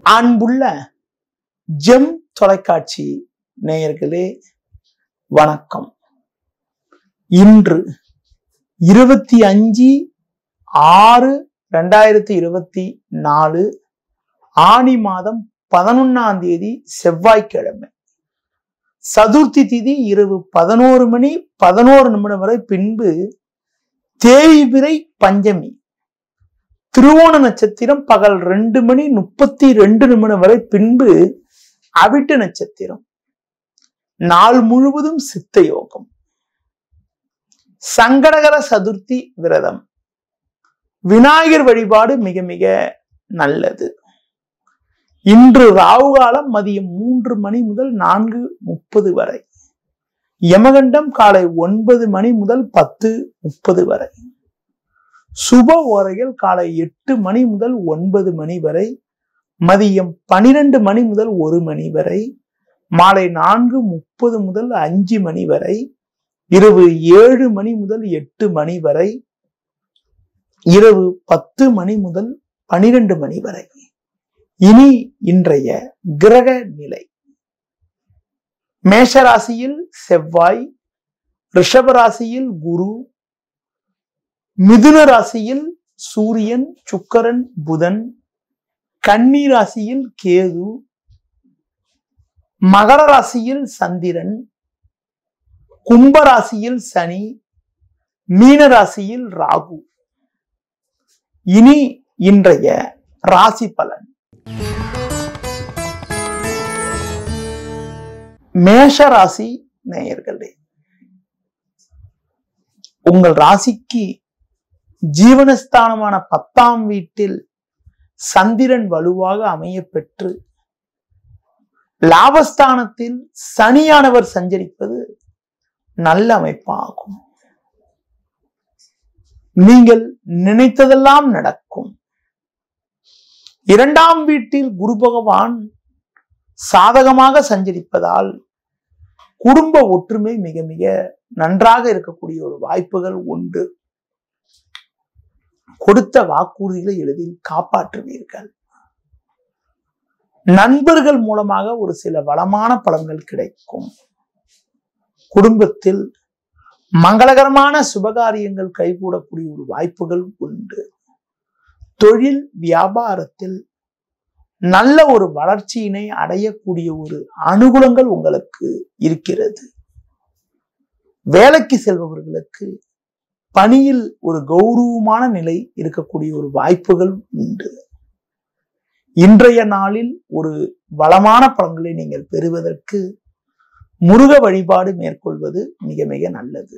அன்புள்ள ஜெம் தொலைக்காட்சி நேயர்களே வணக்கம் இன்று இருபத்தி அஞ்சு ஆறு ரெண்டாயிரத்தி இருபத்தி நாலு ஆனி மாதம் பதினொன்னாம் தேதி செவ்வாய்க்கிழமை சதுர்த்தி திதி இரவு பதினோரு மணி பதினோரு நிமிடம் வரை பின்பு தேய்பிரை பஞ்சமி திருவோண நட்சத்திரம் பகல் ரெண்டு மணி முப்பத்தி ரெண்டு நிமிடம் வரை பின்பு அவிட்ட நட்சத்திரம் நாள் முழுவதும் சித்த யோகம் சங்கடகர சதுர்த்தி விரதம் விநாயகர் வழிபாடு மிக மிக நல்லது இன்று ராகு காலம் மதியம் மூன்று மணி முதல் நான்கு முப்பது வரை யமகண்டம் காலை ஒன்பது மணி முதல் பத்து முப்பது வரை சுப ஓரைகள் காலை எட்டு மணி முதல் ஒன்பது மணி வரை மதியம் பனிரெண்டு மணி முதல் ஒரு மணி வரை மாலை நான்கு முப்பது முதல் அஞ்சு மணி வரை இரவு ஏழு மணி முதல் எட்டு மணி வரை இரவு பத்து மணி முதல் பனிரெண்டு மணி வரை இனி இன்றைய கிரக நிலை மேஷராசியில் செவ்வாய் ரிஷபராசியில் குரு மிதுன ராசியில் சூரியன் சுக்கரன் புதன் கன்னி ராசியில் கேது மகர ராசியில் சந்திரன் கும்ப ராசியில் சனி மீன ராசியில் ராகு இனி இன்றைய ராசி பலன் மேஷ ராசி நேயர்களே உங்கள் ராசிக்கு ஜீவனஸ்தானமான பத்தாம் வீட்டில் சந்திரன் வலுவாக அமைய பெற்று லாபஸ்தானத்தில் சனியானவர் சஞ்சரிப்பது நல்ல அமைப்பாகும் நீங்கள் நினைத்ததெல்லாம் நடக்கும் இரண்டாம் வீட்டில் குரு பகவான் சாதகமாக சஞ்சரிப்பதால் குடும்ப ஒற்றுமை மிக மிக நன்றாக இருக்கக்கூடிய ஒரு வாய்ப்புகள் உண்டு கொடுத்த வாக்குறுதிகளை எளிதில் காப்பாற்றுவீர்கள் நண்பர்கள் மூலமாக ஒரு சில வளமான பலன்கள் கிடைக்கும் குடும்பத்தில் மங்களகரமான சுபகாரியங்கள் கைகூடக்கூடிய ஒரு வாய்ப்புகள் உண்டு தொழில் வியாபாரத்தில் நல்ல ஒரு வளர்ச்சியினை அடையக்கூடிய ஒரு அனுகூலங்கள் உங்களுக்கு இருக்கிறது வேலைக்கு செல்பவர்களுக்கு பணியில் ஒரு கௌரவமான நிலை இருக்கக்கூடிய ஒரு வாய்ப்புகள் உண்டு இன்றைய நாளில் ஒரு வளமான பலன்களை நீங்கள் பெறுவதற்கு முருக வழிபாடு மேற்கொள்வது மிக மிக நல்லது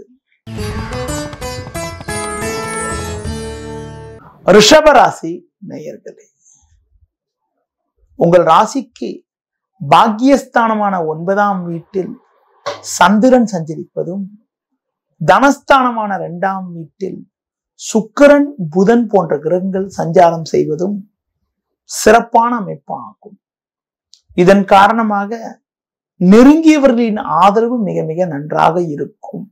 ரிஷபராசி நேயர்களே உங்கள் ராசிக்கு பாக்கியஸ்தானமான ஒன்பதாம் வீட்டில் சந்திரன் சஞ்சரிப்பதும் தனஸ்தானமான இரண்டாம் வீட்டில் சுக்கரன் புதன் போன்ற கிரகங்கள் சஞ்சாரம் செய்வதும் சிறப்பான அமைப்பாகும் இதன் காரணமாக நெருங்கியவர்களின் ஆதரவு மிக மிக நன்றாக இருக்கும்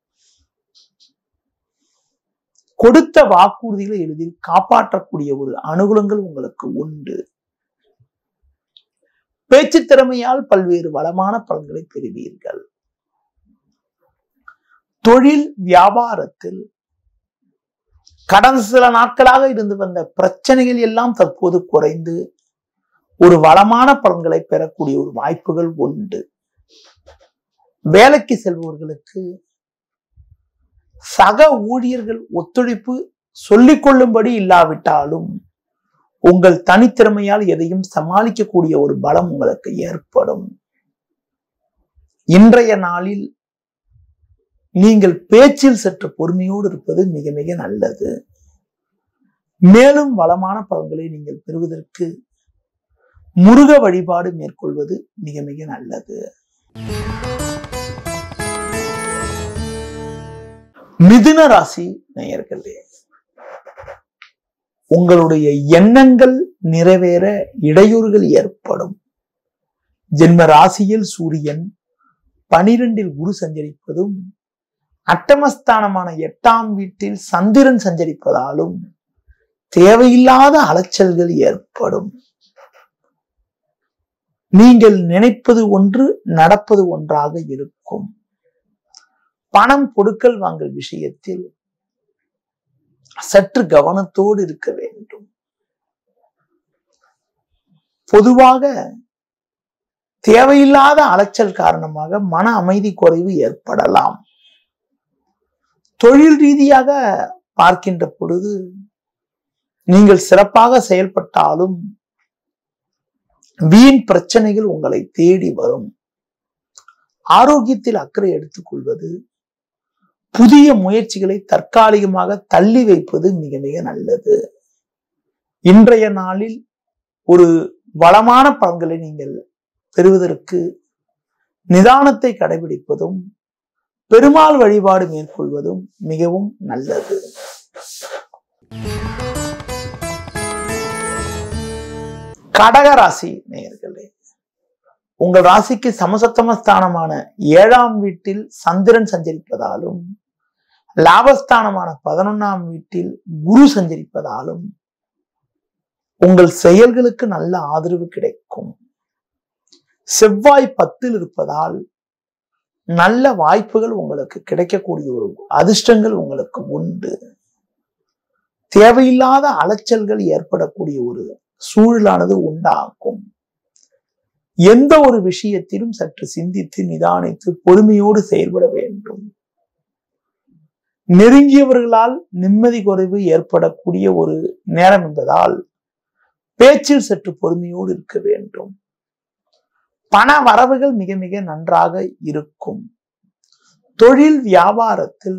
கொடுத்த வாக்குறுதிகளை எளிதில் காப்பாற்றக்கூடிய ஒரு அனுகூலங்கள் உங்களுக்கு உண்டு பேச்சு திறமையால் பல்வேறு வளமான பலன்களை பெறுவீர்கள் தொழில் வியாபாரத்தில் கடந்த சில நாட்களாக இருந்து வந்த பிரச்சனைகள் எல்லாம் தற்போது குறைந்து ஒரு வளமான பலன்களை பெறக்கூடிய ஒரு வாய்ப்புகள் உண்டு வேலைக்கு செல்பவர்களுக்கு சக ஊழியர்கள் ஒத்துழைப்பு சொல்லிக் கொள்ளும்படி இல்லாவிட்டாலும் உங்கள் தனித்திறமையால் எதையும் சமாளிக்கக்கூடிய ஒரு பலம் உங்களுக்கு ஏற்படும் இன்றைய நாளில் நீங்கள் பேச்சில் சற்று பொறுமையோடு இருப்பது மிக மிக நல்லது மேலும் வளமான பலன்களை நீங்கள் பெறுவதற்கு முருக வழிபாடு மேற்கொள்வது மிக மிக நல்லது மிதுன ராசி நேயர்களே உங்களுடைய எண்ணங்கள் நிறைவேற இடையூறுகள் ஏற்படும் ஜென்ம ராசியில் சூரியன் பனிரெண்டில் குரு சஞ்சரிப்பதும் அட்டமஸ்தானமான எட்டாம் வீட்டில் சந்திரன் சஞ்சரிப்பதாலும் தேவையில்லாத அலைச்சல்கள் ஏற்படும் நீங்கள் நினைப்பது ஒன்று நடப்பது ஒன்றாக இருக்கும் பணம் கொடுக்கல் வாங்கல் விஷயத்தில் சற்று கவனத்தோடு இருக்க வேண்டும் பொதுவாக தேவையில்லாத அலைச்சல் காரணமாக மன அமைதி குறைவு ஏற்படலாம் தொழில் ரீதியாக பார்க்கின்ற பொழுது நீங்கள் சிறப்பாக செயல்பட்டாலும் வீண் பிரச்சனைகள் உங்களை தேடி வரும் ஆரோக்கியத்தில் அக்கறை எடுத்துக்கொள்வது புதிய முயற்சிகளை தற்காலிகமாக தள்ளி வைப்பது மிக மிக நல்லது இன்றைய நாளில் ஒரு வளமான பலன்களை நீங்கள் பெறுவதற்கு நிதானத்தை கடைபிடிப்பதும் பெருமாள் வழிபாடு மேற்கொள்வதும் மிகவும் நல்லது கடக ராசி நேயர்களே உங்கள் ராசிக்கு சமசத்தமஸ்தானமான ஏழாம் வீட்டில் சந்திரன் சஞ்சரிப்பதாலும் லாபஸ்தானமான பதினொன்னாம் வீட்டில் குரு சஞ்சரிப்பதாலும் உங்கள் செயல்களுக்கு நல்ல ஆதரவு கிடைக்கும் செவ்வாய் பத்தில் இருப்பதால் நல்ல வாய்ப்புகள் உங்களுக்கு கிடைக்கக்கூடிய ஒரு அதிர்ஷ்டங்கள் உங்களுக்கு உண்டு தேவையில்லாத அலைச்சல்கள் ஏற்படக்கூடிய ஒரு சூழலானது உண்டாகும் எந்த ஒரு விஷயத்திலும் சற்று சிந்தித்து நிதானித்து பொறுமையோடு செயல்பட வேண்டும் நெருங்கியவர்களால் நிம்மதி குறைவு ஏற்படக்கூடிய ஒரு நேரம் என்பதால் பேச்சில் சற்று பொறுமையோடு இருக்க வேண்டும் பண வரவுகள் மிக மிக நன்றாக இருக்கும் தொழில் வியாபாரத்தில்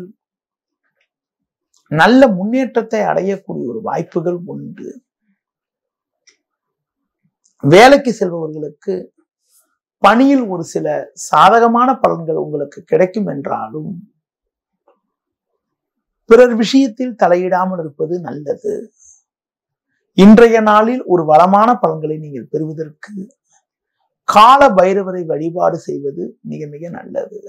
நல்ல முன்னேற்றத்தை அடையக்கூடிய ஒரு வாய்ப்புகள் உண்டு வேலைக்கு செல்பவர்களுக்கு பணியில் ஒரு சில சாதகமான பலன்கள் உங்களுக்கு கிடைக்கும் என்றாலும் பிறர் விஷயத்தில் தலையிடாமல் இருப்பது நல்லது இன்றைய நாளில் ஒரு வளமான பலன்களை நீங்கள் பெறுவதற்கு கால பைரவரை வழிபாடு செய்வது மிக மிக நல்லது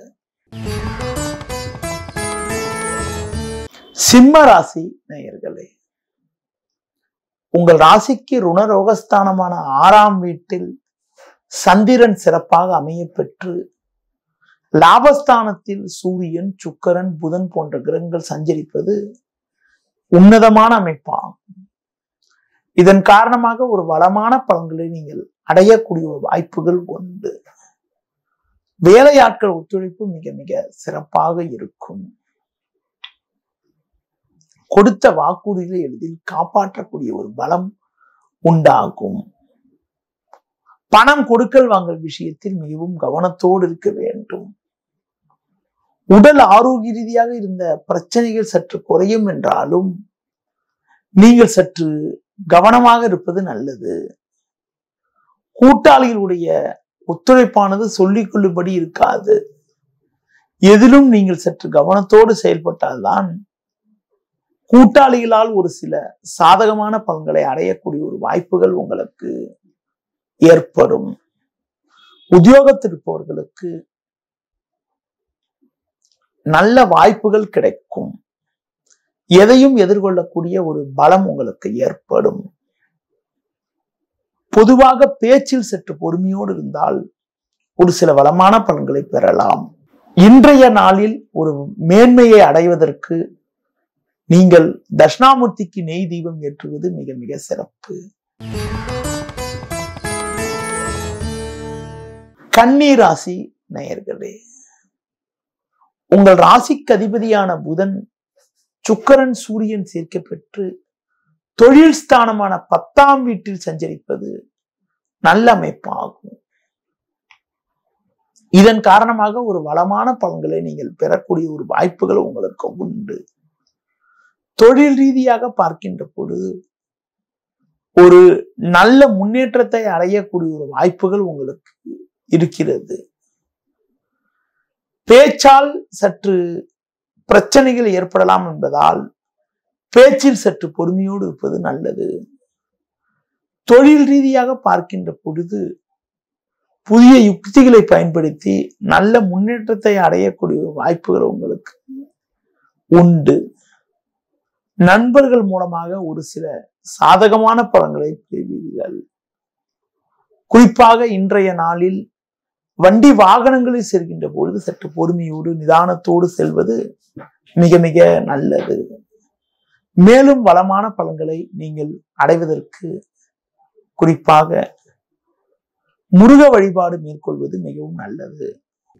சிம்ம ராசி நேயர்களே உங்கள் ராசிக்கு ருணரோகஸ்தானமான ஆறாம் வீட்டில் சந்திரன் சிறப்பாக அமைய பெற்று லாபஸ்தானத்தில் சூரியன் சுக்கரன் புதன் போன்ற கிரகங்கள் சஞ்சரிப்பது உன்னதமான அமைப்பாகும் இதன் காரணமாக ஒரு வளமான பலன்களை நீங்கள் அடையக்கூடிய ஒரு வாய்ப்புகள் உண்டு வேலையாட்கள் ஒத்துழைப்பு மிக மிக சிறப்பாக இருக்கும் கொடுத்த வாக்குறுதிகளை எளிதில் காப்பாற்றக்கூடிய ஒரு பலம் உண்டாகும் பணம் கொடுக்கல் வாங்கல் விஷயத்தில் மிகவும் கவனத்தோடு இருக்க வேண்டும் உடல் ஆரோக்கிய ரீதியாக இருந்த பிரச்சனைகள் சற்று குறையும் என்றாலும் நீங்கள் சற்று கவனமாக இருப்பது நல்லது கூட்டாளிகளுடைய ஒத்துழைப்பானது சொல்லிக் கொள்ளும்படி இருக்காது எதிலும் நீங்கள் சற்று கவனத்தோடு செயல்பட்டால்தான் கூட்டாளிகளால் ஒரு சில சாதகமான பலன்களை அடையக்கூடிய ஒரு வாய்ப்புகள் உங்களுக்கு ஏற்படும் உத்தியோகத்தில் இருப்பவர்களுக்கு நல்ல வாய்ப்புகள் கிடைக்கும் எதையும் எதிர்கொள்ளக்கூடிய ஒரு பலம் உங்களுக்கு ஏற்படும் பொதுவாக பேச்சில் சற்று பொறுமையோடு இருந்தால் ஒரு சில வளமான பலன்களை பெறலாம் இன்றைய நாளில் ஒரு மேன்மையை அடைவதற்கு நீங்கள் தட்சிணாமூர்த்திக்கு நெய் தீபம் ஏற்றுவது மிக மிக சிறப்பு கன்னி ராசி நேயர்களே உங்கள் ராசிக்கு அதிபதியான புதன் சுக்கரன் சூரியன் சேர்க்க பெற்று தொழில் ஸ்தானமான பத்தாம் வீட்டில் சஞ்சரிப்பது நல்ல அமைப்பாகும் இதன் காரணமாக ஒரு வளமான பலன்களை நீங்கள் பெறக்கூடிய ஒரு வாய்ப்புகள் உங்களுக்கு உண்டு தொழில் ரீதியாக பார்க்கின்ற பொழுது ஒரு நல்ல முன்னேற்றத்தை அடையக்கூடிய ஒரு வாய்ப்புகள் உங்களுக்கு இருக்கிறது பேச்சால் சற்று பிரச்சனைகள் ஏற்படலாம் என்பதால் பேச்சில் சற்று பொறுமையோடு இருப்பது நல்லது தொழில் ரீதியாக பார்க்கின்ற பொழுது புதிய யுக்திகளை பயன்படுத்தி நல்ல முன்னேற்றத்தை அடையக்கூடிய வாய்ப்புகள் உங்களுக்கு உண்டு நண்பர்கள் மூலமாக ஒரு சில சாதகமான பலன்களை பெறுவீர்கள் குறிப்பாக இன்றைய நாளில் வண்டி வாகனங்களில் செல்கின்ற பொழுது சற்று பொறுமையோடு நிதானத்தோடு செல்வது மிக மிக நல்லது மேலும் வளமான பலன்களை நீங்கள் அடைவதற்கு குறிப்பாக முருக வழிபாடு மேற்கொள்வது மிகவும் நல்லது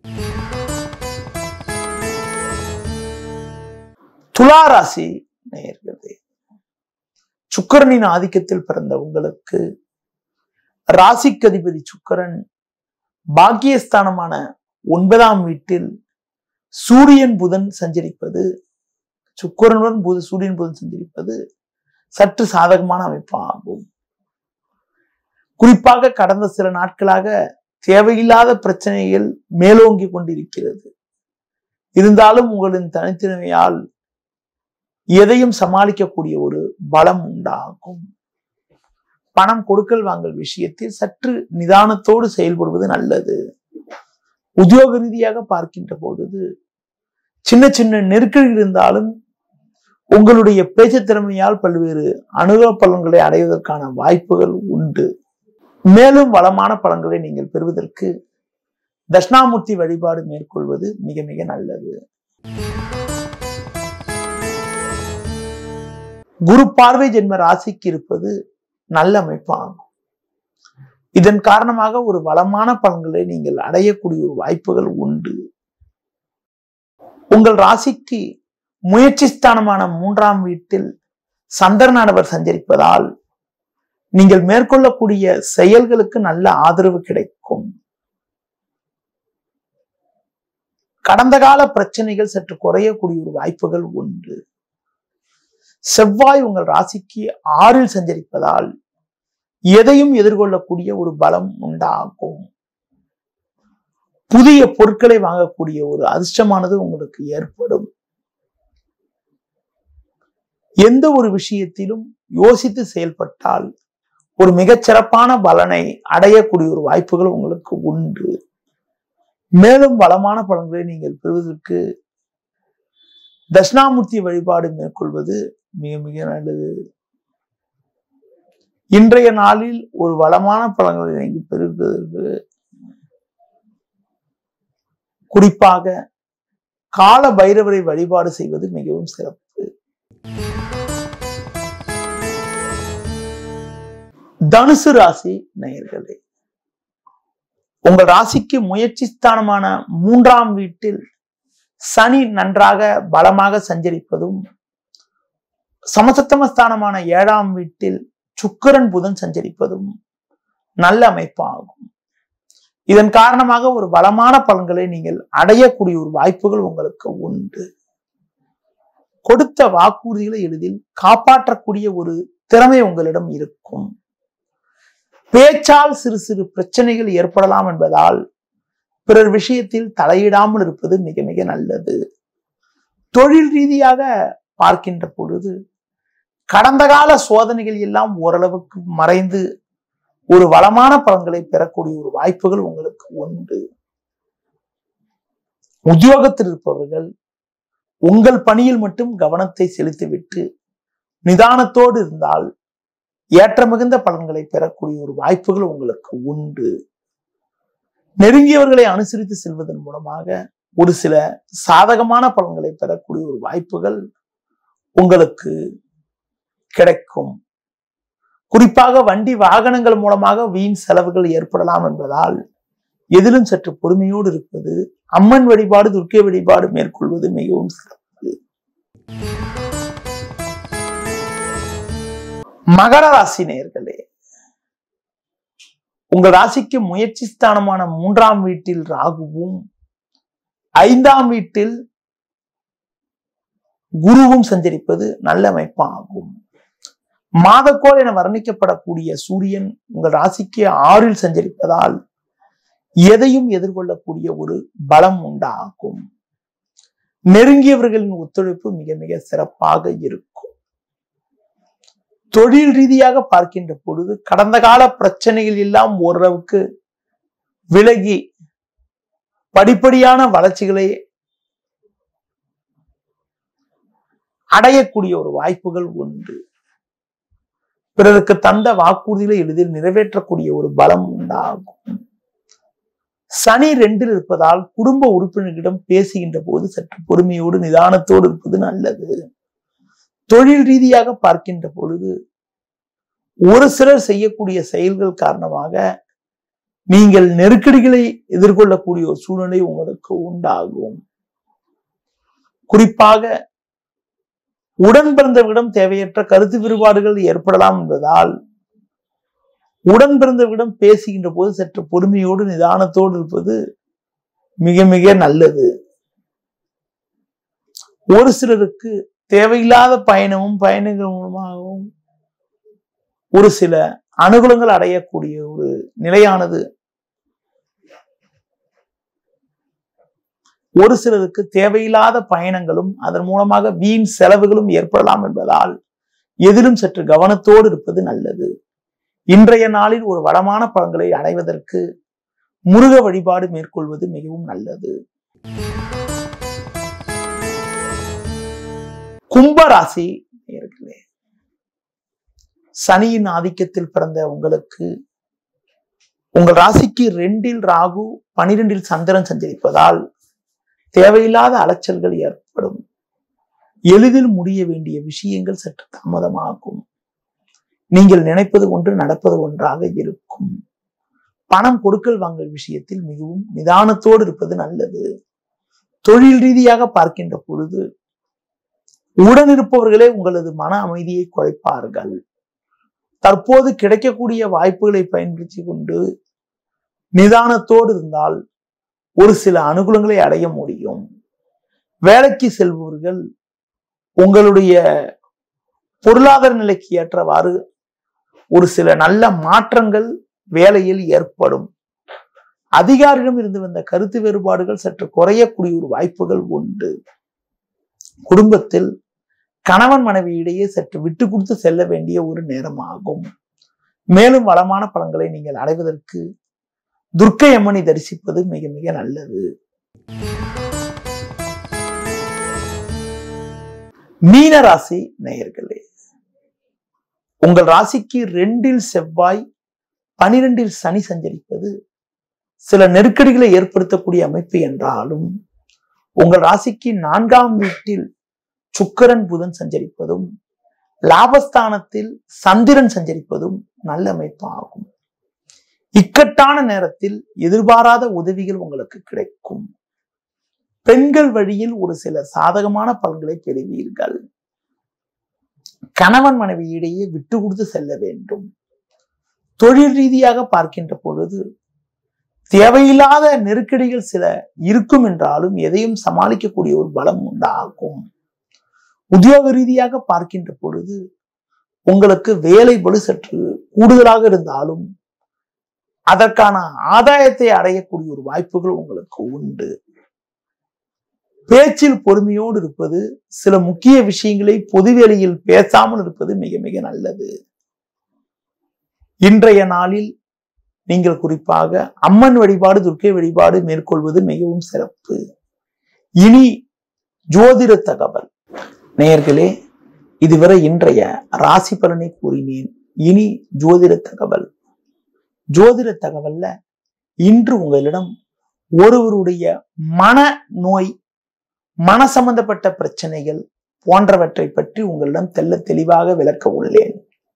துலா ராசி நேயர்களே சுக்கரனின் ஆதிக்கத்தில் பிறந்த உங்களுக்கு ராசிக்கு அதிபதி சுக்கரன் பாக்கியஸ்தானமான ஒன்பதாம் வீட்டில் சூரியன் புதன் சஞ்சரிப்பது சுக்கரனுடன் புத சூரியன் புதன் சஞ்சரிப்பது சற்று சாதகமான அமைப்பாகும் குறிப்பாக கடந்த சில நாட்களாக தேவையில்லாத பிரச்சனைகள் மேலோங்கி கொண்டிருக்கிறது இருந்தாலும் உங்களின் தனித்திறமையால் எதையும் சமாளிக்கக்கூடிய ஒரு பலம் உண்டாகும் பணம் கொடுக்கல் வாங்கல் விஷயத்தில் சற்று நிதானத்தோடு செயல்படுவது நல்லது உத்தியோக ரீதியாக பார்க்கின்ற பொழுது சின்ன சின்ன நெருக்கடி இருந்தாலும் உங்களுடைய பேச்சு திறமையால் பல்வேறு அனுகூல பலன்களை அடைவதற்கான வாய்ப்புகள் உண்டு மேலும் வளமான பலன்களை நீங்கள் பெறுவதற்கு தட்சிணாமூர்த்தி வழிபாடு மேற்கொள்வது மிக மிக நல்லது குரு பார்வை ஜென்ம ராசிக்கு இருப்பது நல்ல அமைப்பாகும் இதன் காரணமாக ஒரு வளமான பலன்களை நீங்கள் அடையக்கூடிய ஒரு வாய்ப்புகள் உண்டு உங்கள் ராசிக்கு முயற்சி ஸ்தானமான மூன்றாம் வீட்டில் சந்திரனானவர் சஞ்சரிப்பதால் நீங்கள் மேற்கொள்ளக்கூடிய செயல்களுக்கு நல்ல ஆதரவு கிடைக்கும் கடந்த கால பிரச்சனைகள் சற்று குறையக்கூடிய ஒரு வாய்ப்புகள் உண்டு செவ்வாய் உங்கள் ராசிக்கு ஆறில் சஞ்சரிப்பதால் எதையும் எதிர்கொள்ளக்கூடிய ஒரு பலம் உண்டாகும் புதிய பொருட்களை வாங்கக்கூடிய ஒரு அதிர்ஷ்டமானது உங்களுக்கு ஏற்படும் எந்த ஒரு விஷயத்திலும் யோசித்து செயல்பட்டால் ஒரு மிகச்சிறப்பான பலனை அடையக்கூடிய ஒரு வாய்ப்புகள் உங்களுக்கு உண்டு மேலும் வளமான பலன்களை நீங்கள் பெறுவதற்கு தட்சிணாமூர்த்தி வழிபாடு மேற்கொள்வது மிக மிக நல்லது இன்றைய நாளில் ஒரு வளமான பலன்களை நீங்கள் பெறுவதற்கு குறிப்பாக கால பைரவரை வழிபாடு செய்வது மிகவும் சிறப்பு தனுசு ராசி நேயர்களே உங்கள் ராசிக்கு முயற்சி ஸ்தானமான மூன்றாம் வீட்டில் சனி நன்றாக பலமாக சஞ்சரிப்பதும் சமசத்தம ஸ்தானமான ஏழாம் வீட்டில் சுக்கரன் புதன் சஞ்சரிப்பதும் நல்ல அமைப்பாகும் இதன் காரணமாக ஒரு பலமான பலன்களை நீங்கள் அடையக்கூடிய ஒரு வாய்ப்புகள் உங்களுக்கு உண்டு கொடுத்த வாக்குறுதிகளை எளிதில் காப்பாற்றக்கூடிய ஒரு திறமை உங்களிடம் இருக்கும் பேச்சால் சிறு சிறு பிரச்சனைகள் ஏற்படலாம் என்பதால் பிறர் விஷயத்தில் தலையிடாமல் இருப்பது மிக மிக நல்லது தொழில் ரீதியாக பார்க்கின்ற பொழுது கடந்த கால சோதனைகள் எல்லாம் ஓரளவுக்கு மறைந்து ஒரு வளமான பலன்களை பெறக்கூடிய ஒரு வாய்ப்புகள் உங்களுக்கு உண்டு உத்தியோகத்தில் இருப்பவர்கள் உங்கள் பணியில் மட்டும் கவனத்தை செலுத்திவிட்டு நிதானத்தோடு இருந்தால் ஏற்ற மிகுந்த பலன்களை பெறக்கூடிய ஒரு வாய்ப்புகள் உங்களுக்கு உண்டு நெருங்கியவர்களை அனுசரித்து செல்வதன் மூலமாக ஒரு சில சாதகமான பலன்களை பெறக்கூடிய ஒரு வாய்ப்புகள் உங்களுக்கு கிடைக்கும் குறிப்பாக வண்டி வாகனங்கள் மூலமாக வீண் செலவுகள் ஏற்படலாம் என்பதால் எதிலும் சற்று பொறுமையோடு இருப்பது அம்மன் வழிபாடு துர்க்கை வழிபாடு மேற்கொள்வது மிகவும் சிறப்பு மகர ராசி நேயர்களே உங்கள் ராசிக்கு முயற்சி ஸ்தானமான மூன்றாம் வீட்டில் ராகுவும் ஐந்தாம் வீட்டில் குருவும் சஞ்சரிப்பது நல்ல அமைப்பாகும் மாதக்கோள் என வர்ணிக்கப்படக்கூடிய சூரியன் உங்கள் ராசிக்கு ஆறில் சஞ்சரிப்பதால் எதையும் எதிர்கொள்ளக்கூடிய ஒரு பலம் உண்டாகும் நெருங்கியவர்களின் ஒத்துழைப்பு மிக மிக சிறப்பாக இருக்கும் தொழில் ரீதியாக பார்க்கின்ற பொழுது கடந்த கால பிரச்சனைகள் எல்லாம் ஓரளவுக்கு விலகி படிப்படியான வளர்ச்சிகளை அடையக்கூடிய ஒரு வாய்ப்புகள் உண்டு பிறருக்கு தந்த வாக்குறுதிகளை எளிதில் நிறைவேற்றக்கூடிய ஒரு பலம் உண்டாகும் சனி ரெண்டில் இருப்பதால் குடும்ப உறுப்பினர்களிடம் பேசுகின்ற போது சற்று பொறுமையோடு நிதானத்தோடு இருப்பது நல்லது தொழில் ரீதியாக பார்க்கின்ற பொழுது ஒரு சிலர் செய்யக்கூடிய செயல்கள் காரணமாக நீங்கள் நெருக்கடிகளை எதிர்கொள்ளக்கூடிய ஒரு சூழ்நிலை உங்களுக்கு உண்டாகும் குறிப்பாக உடன் பிறந்தவரிடம் தேவையற்ற கருத்து வேறுபாடுகள் ஏற்படலாம் என்பதால் உடன் பிறந்தவரிடம் பேசுகின்ற போது சற்று பொறுமையோடு நிதானத்தோடு இருப்பது மிக மிக நல்லது ஒரு சிலருக்கு தேவையில்லாத பயணமும் பயணங்கள் மூலமாகவும் ஒரு சில அனுகூலங்கள் அடையக்கூடிய ஒரு நிலையானது ஒரு சிலருக்கு தேவையில்லாத பயணங்களும் அதன் மூலமாக வீண் செலவுகளும் ஏற்படலாம் என்பதால் எதிலும் சற்று கவனத்தோடு இருப்பது நல்லது இன்றைய நாளில் ஒரு வளமான பலன்களை அடைவதற்கு முருக வழிபாடு மேற்கொள்வது மிகவும் நல்லது கும்பராசி நேயர்களே சனியின் ஆதிக்கத்தில் பிறந்த உங்களுக்கு உங்கள் ராசிக்கு ரெண்டில் ராகு பனிரெண்டில் சந்திரன் சஞ்சரிப்பதால் தேவையில்லாத அலைச்சல்கள் ஏற்படும் எளிதில் முடிய வேண்டிய விஷயங்கள் சற்று தாமதமாகும் நீங்கள் நினைப்பது ஒன்று நடப்பது ஒன்றாக இருக்கும் பணம் கொடுக்கல் வாங்கல் விஷயத்தில் மிகவும் நிதானத்தோடு இருப்பது நல்லது தொழில் ரீதியாக பார்க்கின்ற பொழுது உடன் இருப்பவர்களே உங்களது மன அமைதியை குறைப்பார்கள் தற்போது கிடைக்கக்கூடிய வாய்ப்புகளை பயன்படுத்தி கொண்டு நிதானத்தோடு இருந்தால் ஒரு சில அனுகூலங்களை அடைய முடியும் வேலைக்கு செல்பவர்கள் உங்களுடைய பொருளாதார நிலைக்கு ஏற்றவாறு ஒரு சில நல்ல மாற்றங்கள் வேலையில் ஏற்படும் அதிகாரியிடம் இருந்து வந்த கருத்து வேறுபாடுகள் சற்று குறையக்கூடிய ஒரு வாய்ப்புகள் உண்டு குடும்பத்தில் கணவன் மனைவி இடையே சற்று விட்டு கொடுத்து செல்ல வேண்டிய ஒரு நேரமாகும் மேலும் வளமான பலன்களை நீங்கள் அடைவதற்கு துர்க்கை அம்மனை தரிசிப்பது மிக மிக நல்லது மீன ராசி நேயர்களே உங்கள் ராசிக்கு ரெண்டில் செவ்வாய் பனிரெண்டில் சனி சஞ்சரிப்பது சில நெருக்கடிகளை ஏற்படுத்தக்கூடிய அமைப்பு என்றாலும் உங்கள் ராசிக்கு நான்காம் வீட்டில் சுக்கரன் புதன் சஞ்சரிப்பதும் லாபஸ்தானத்தில் சந்திரன் சஞ்சரிப்பதும் நல்ல அமைப்பு ஆகும் இக்கட்டான நேரத்தில் எதிர்பாராத உதவிகள் உங்களுக்கு கிடைக்கும் பெண்கள் வழியில் ஒரு சில சாதகமான பலன்களை பெறுவீர்கள் கணவன் மனைவி இடையே விட்டு கொடுத்து செல்ல வேண்டும் தொழில் ரீதியாக பார்க்கின்ற பொழுது தேவையில்லாத நெருக்கடிகள் சில இருக்கும் என்றாலும் எதையும் சமாளிக்கக்கூடிய ஒரு பலம் உண்டாகும் உத்தியோக ரீதியாக பார்க்கின்ற பொழுது உங்களுக்கு வேலை பளு சற்று கூடுதலாக இருந்தாலும் அதற்கான ஆதாயத்தை அடையக்கூடிய ஒரு வாய்ப்புகள் உங்களுக்கு உண்டு பேச்சில் பொறுமையோடு இருப்பது சில முக்கிய விஷயங்களை பொதுவெளியில் பேசாமல் இருப்பது மிக மிக நல்லது இன்றைய நாளில் நீங்கள் குறிப்பாக அம்மன் வழிபாடு துர்க்கை வழிபாடு மேற்கொள்வது மிகவும் சிறப்பு இனி ஜோதிட தகவல் நேயர்களே இதுவரை இன்றைய ராசி பலனை கூறினேன் இனி ஜோதிட தகவல் ஜோதிட தகவல்ல இன்று உங்களிடம் ஒருவருடைய மன நோய் மன சம்பந்தப்பட்ட பிரச்சனைகள் போன்றவற்றை பற்றி உங்களிடம் தெல்ல தெளிவாக விளக்க உள்ளேன்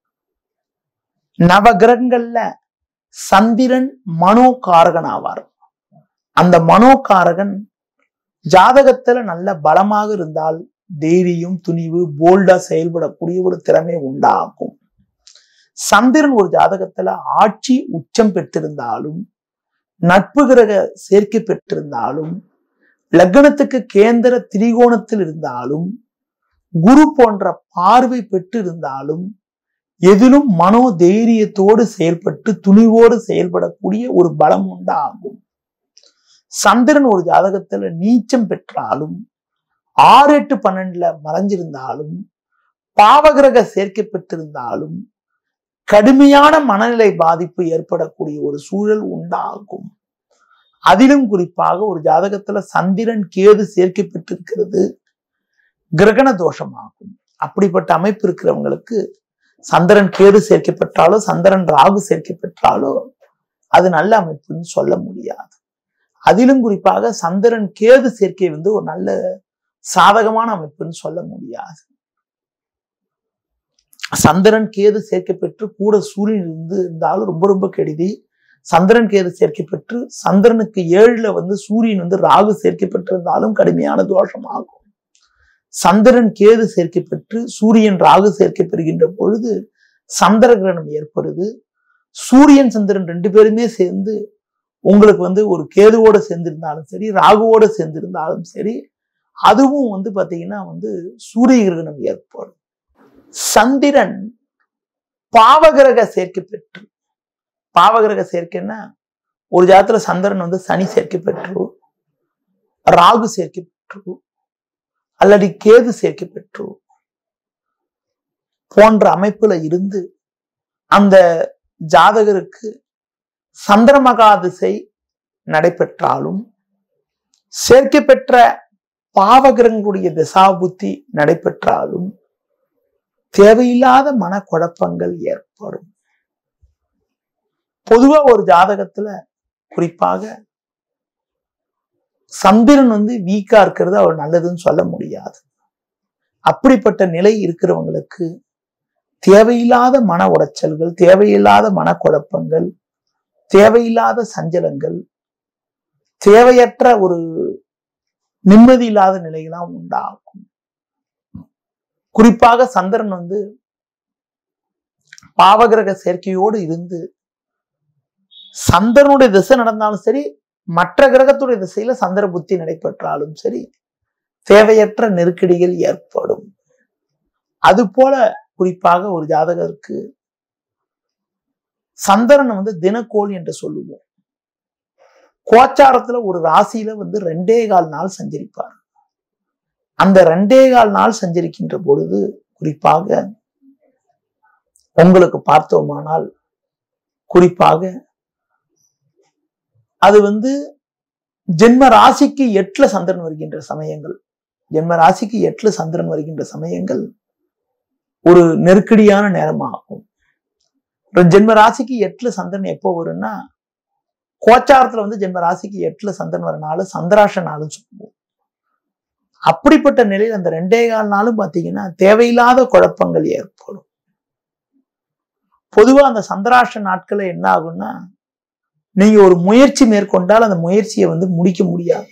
நவகிரகங்கள்ல சந்திரன் மனோகாரகன் ஆவார் அந்த மனோகாரகன் ஜாதகத்துல நல்ல பலமாக இருந்தால் தைரியம் துணிவு போல்டா செயல்படக்கூடிய ஒரு திறமை உண்டாகும் சந்திரன் ஒரு ஜாதகத்துல ஆட்சி உச்சம் பெற்றிருந்தாலும் நட்பு கிரக சேர்க்கை பெற்றிருந்தாலும் லக்னத்துக்கு கேந்திர திரிகோணத்தில் இருந்தாலும் குரு போன்ற பார்வை பெற்று இருந்தாலும் எதிலும் மனோ தைரியத்தோடு செயல்பட்டு துணிவோடு செயல்படக்கூடிய ஒரு பலம் உண்டாகும் சந்திரன் ஒரு ஜாதகத்துல நீச்சம் பெற்றாலும் ஆறு எட்டு பன்னெண்டுல மறைஞ்சிருந்தாலும் பாவகிரக சேர்க்கை பெற்றிருந்தாலும் கடுமையான மனநிலை பாதிப்பு ஏற்படக்கூடிய ஒரு சூழல் உண்டாகும் அதிலும் குறிப்பாக ஒரு ஜாதகத்துல சந்திரன் கேது சேர்க்கை பெற்றிருக்கிறது கிரகண தோஷமாகும் அப்படிப்பட்ட அமைப்பு இருக்கிறவங்களுக்கு சந்திரன் கேது சேர்க்கப்பட்டாலோ சந்திரன் ராகு சேர்க்கப்பட்டாலோ அது நல்ல அமைப்புன்னு சொல்ல முடியாது அதிலும் குறிப்பாக சந்திரன் கேது சேர்க்கை வந்து ஒரு நல்ல சாதகமான அமைப்புன்னு சொல்ல முடியாது சந்திரன் கேது சேர்க்கப்பெற்று கூட சூரியன் இருந்து இருந்தாலும் ரொம்ப ரொம்ப கெடுதி சந்திரன் கேது சேர்க்கப்பெற்று சந்திரனுக்கு ஏழுல வந்து சூரியன் வந்து ராகு சேர்க்கப்பட்டிருந்தாலும் கடுமையான தோஷமாகும் சந்திரன் கேது சேர்க்கப்பெற்று சூரியன் ராகு சேர்க்கப்பெறுகின்ற பொழுது சந்திர கிரகணம் ஏற்படுது சூரியன் சந்திரன் ரெண்டு பேருமே சேர்ந்து உங்களுக்கு வந்து ஒரு கேதுவோட சேர்ந்திருந்தாலும் சரி ராகுவோட சேர்ந்திருந்தாலும் சரி அதுவும் வந்து பாத்தீங்கன்னா வந்து சூரிய கிரகணம் ஏற்படும் சந்திரன் பாவகிரக சேர்க்கை பெற்று பாவகிரக சேர்க்கைன்னா ஒரு ஜாதத்துல சந்திரன் வந்து சனி சேர்க்கை பெற்று ராகு சேர்க்கை பெற்று அல்லது கேது சேர்க்கை பெற்று போன்ற அமைப்புல இருந்து அந்த ஜாதகருக்கு சந்திரமகா திசை நடைபெற்றாலும் சேர்க்கை பெற்ற பாவகிரகங்களுடைய திசாபுத்தி நடைபெற்றாலும் தேவையில்லாத மனக்குழப்பங்கள் ஏற்படும் பொதுவா ஒரு ஜாதகத்துல குறிப்பாக சந்திரன் வந்து வீக்கா இருக்கிறது அவர் நல்லதுன்னு சொல்ல முடியாது அப்படிப்பட்ட நிலை இருக்கிறவங்களுக்கு தேவையில்லாத மன உடைச்சல்கள் தேவையில்லாத மனக்குழப்பங்கள் தேவையில்லாத சஞ்சலங்கள் தேவையற்ற ஒரு நிம்மதி இல்லாத நிலையெல்லாம் உண்டாகும் குறிப்பாக சந்திரன் வந்து பாவகிரக சேர்க்கையோடு இருந்து சந்திரனுடைய திசை நடந்தாலும் சரி மற்ற கிரகத்துடைய திசையில சந்திர புத்தி நடைபெற்றாலும் சரி தேவையற்ற நெருக்கடிகள் ஏற்படும் அது போல குறிப்பாக ஒரு ஜாதகருக்கு சந்திரனை வந்து தினக்கோள் என்று சொல்லுவோம் கோச்சாரத்துல ஒரு ராசியில வந்து ரெண்டே கால் நாள் சஞ்சரிப்பார் அந்த ரெண்டே கால் நாள் சஞ்சரிக்கின்ற பொழுது குறிப்பாக உங்களுக்கு பார்த்தோமானால் குறிப்பாக அது வந்து ஜென்ம ராசிக்கு எட்டுல சந்திரன் வருகின்ற சமயங்கள் ஜென்ம ராசிக்கு எட்டுல சந்திரன் வருகின்ற சமயங்கள் ஒரு நெருக்கடியான நேரமாகும் ஜென்ம ராசிக்கு எட்டுல சந்திரன் எப்போ வரும்னா கோச்சாரத்துல வந்து ஜென்ம ராசிக்கு எட்டுல சந்திரன் வர நாள் சந்திராஷ நாள்னு சொல்லுவோம் அப்படிப்பட்ட நிலையில் அந்த ரெண்டே கால் நாளும் பார்த்தீங்கன்னா தேவையில்லாத குழப்பங்கள் ஏற்படும் பொதுவா அந்த சந்திராஷ்ட நாட்கள்ல என்ன ஆகும்னா நீங்க ஒரு முயற்சி மேற்கொண்டால் அந்த முயற்சியை வந்து முடிக்க முடியாது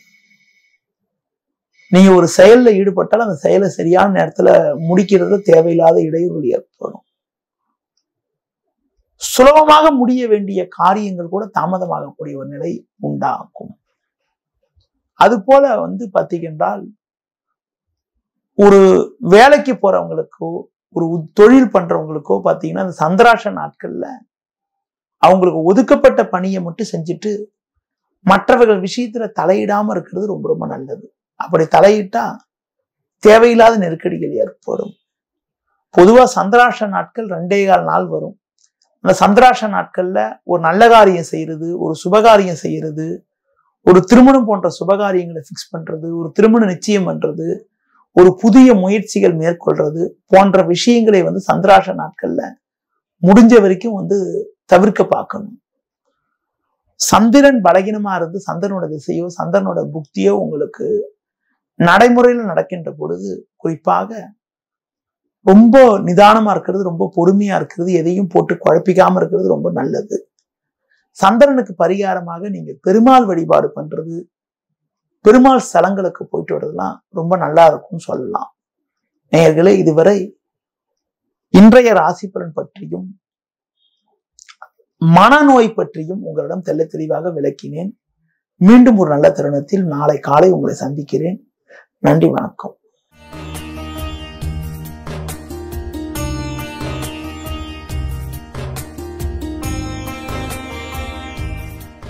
நீங்க ஒரு செயல்ல ஈடுபட்டால் அந்த செயலை சரியான நேரத்துல முடிக்கிறது தேவையில்லாத இடையூறு ஏற்படும் சுலபமாக முடிய வேண்டிய காரியங்கள் கூட தாமதமாகக்கூடிய ஒரு நிலை உண்டாகும் அது போல வந்து பார்த்தீங்கன்றால் ஒரு வேலைக்கு போறவங்களுக்கோ ஒரு தொழில் பண்றவங்களுக்கோ பார்த்தீங்கன்னா அந்த சந்திராஷ நாட்கள்ல அவங்களுக்கு ஒதுக்கப்பட்ட பணியை மட்டும் செஞ்சுட்டு மற்றவர்கள் விஷயத்துல தலையிடாம இருக்கிறது ரொம்ப ரொம்ப நல்லது அப்படி தலையிட்டா தேவையில்லாத நெருக்கடிகள் ஏற்படும் பொதுவா சந்திராஷ நாட்கள் ரெண்டே கால் நாள் வரும் அந்த சந்திராஷ நாட்கள்ல ஒரு நல்ல காரியம் செய்யறது ஒரு சுபகாரியம் செய்யறது ஒரு திருமணம் போன்ற சுபகாரியங்களை ஃபிக்ஸ் பண்றது ஒரு திருமண நிச்சயம் பண்றது ஒரு புதிய முயற்சிகள் மேற்கொள்றது போன்ற விஷயங்களை வந்து சந்திராஷ நாட்கள்ல முடிஞ்ச வரைக்கும் வந்து தவிர்க்க பார்க்கணும் சந்திரன் பலகீனமா இருந்து சந்திரனோட திசையோ சந்திரனோட புக்தியோ உங்களுக்கு நடைமுறையில் நடக்கின்ற பொழுது குறிப்பாக ரொம்ப நிதானமா இருக்கிறது ரொம்ப பொறுமையா இருக்கிறது எதையும் போட்டு குழப்பிக்காம இருக்கிறது ரொம்ப நல்லது சந்திரனுக்கு பரிகாரமாக நீங்க பெருமாள் வழிபாடு பண்றது பெருமாள் ஸ்தலங்களுக்கு போயிட்டு வரதெல்லாம் ரொம்ப நல்லா இருக்கும்னு சொல்லலாம் நேயர்களே இதுவரை இன்றைய ராசி பலன் பற்றியும் மனநோய் பற்றியும் உங்களிடம் தெல்ல தெளிவாக விளக்கினேன் மீண்டும் ஒரு நல்ல தருணத்தில் நாளை காலை உங்களை சந்திக்கிறேன் நன்றி வணக்கம்